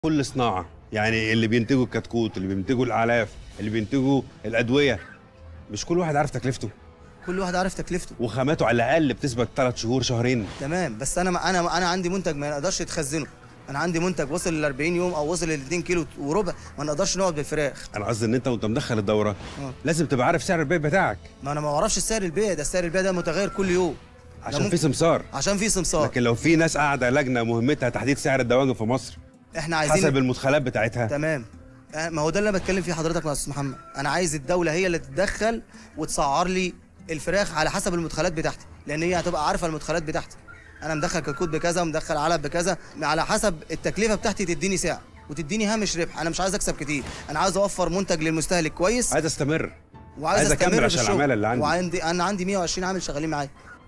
كل صناعه يعني اللي بينتجوا الكتكوت اللي بينتجوا الاعلاف اللي بينتجوا الادويه مش كل واحد عارف تكلفته كل واحد عارف تكلفته وخاماته على الاقل بتثبت ثلاث شهور شهرين تمام بس انا انا انا عندي منتج ما نقدرش يتخزنه انا عندي منتج وصل ل 40 يوم او وصل ل 2 كيلو وربع ما نقدرش نقعد بالفراخ انا قصدي ان انت وانت مدخل الدوره آه. لازم تبقى عارف سعر البيع بتاعك ما انا ما بعرفش سعر البيع ده سعر البيع ده متغير كل يوم ده عشان ممكن- في سمسار عشان في سمسار لكن لو في ناس قاعده لجنه مهمتها تحديد سعر الدواجن في مصر احنا عايزين حسب المدخلات بتاعتها تمام آه، ما هو ده اللي انا بتكلم فيه حضرتك يا استاذ محمد انا عايز الدوله هي اللي تتدخل وتسعر لي الفراخ على حسب المدخلات بتاعتي لان هي هتبقى عارفه المدخلات بتاعتي انا مدخل كتكوت بكذا ومدخل علب بكذا على حسب التكلفه بتاعتي تديني سعر وتديني هامش ربح انا مش عايز اكسب كتير انا عايز اوفر منتج للمستهلك كويس عايز استمر وعايز عايز أكمل استمر عشان في الشغل. العمالة اللي عندي. وعندي انا عندي 120 عامل شغالين معايا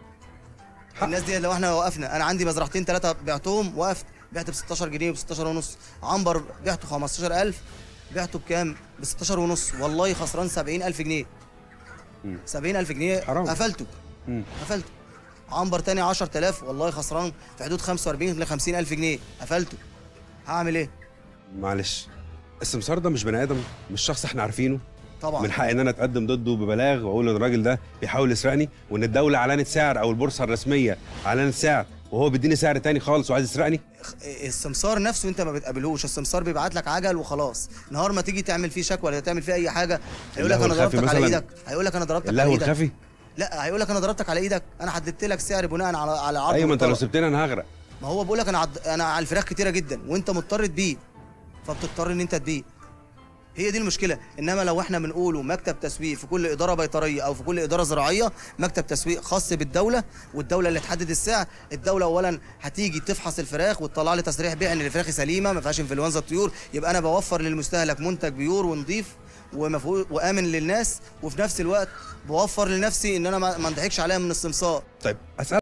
الناس دي لو احنا وقفنا انا عندي مزرعتين ثلاثه بعتهم وقفت بعت ب 16 جنيه ب 16 ونص عنبر بعته 15000 بعته بكام ب 16 ونص والله خسران 70000 جنيه مم. 70000 جنيه حرام. قفلته مم. قفلته عنبر تاني 10000 والله خسران في حدود 45 ل 50000 جنيه قفلته هعمل ايه معلش السمسار ده مش بني ادم مش شخص احنا عارفينه طبعا من حقي ان انا اتقدم ضده ببلاغ واقول ان الراجل ده بيحاول يسرقني وان الدوله اعلنت سعر او البورصه الرسميه اعلنت سعر وهو بيديني سعر تاني خالص وعايز يسرقني السمسار نفسه انت ما بتقابلهوش السمسار بيبعت لك عجل وخلاص نهار ما تيجي تعمل فيه شكوى ولا تعمل فيه اي حاجه هيقول لك اللهو انا الخفي ضربتك على مثلاً؟ ايدك هيقول لك انا ضربتك على اللهو ايدك الخفي لا هيقول لك انا ضربتك على ايدك انا حددت لك سعر بناء على على عرض ايوه ما انت لو والطلب. سبتني انا هغرق ما هو بيقول لك انا عد... انا على الفراخ كتيره جدا وانت مضطر تبيع فبتضطر ان انت تبيع هي دي المشكله انما لو احنا بنقوله مكتب تسويق في كل اداره بيطريه او في كل اداره زراعيه مكتب تسويق خاص بالدوله والدوله اللي تحدد السعر الدوله اولا هتيجي تفحص الفراخ وتطلع لي تصريح بيع ان الفراخ سليمه ما فيهاش انفلونزا الطيور يبقى انا بوفر للمستهلك منتج بيور ونضيف ومفهو- وامن للناس وفي نفس الوقت بوفر لنفسي ان انا ما ما انضحكش عليها من السمسار طيب اسال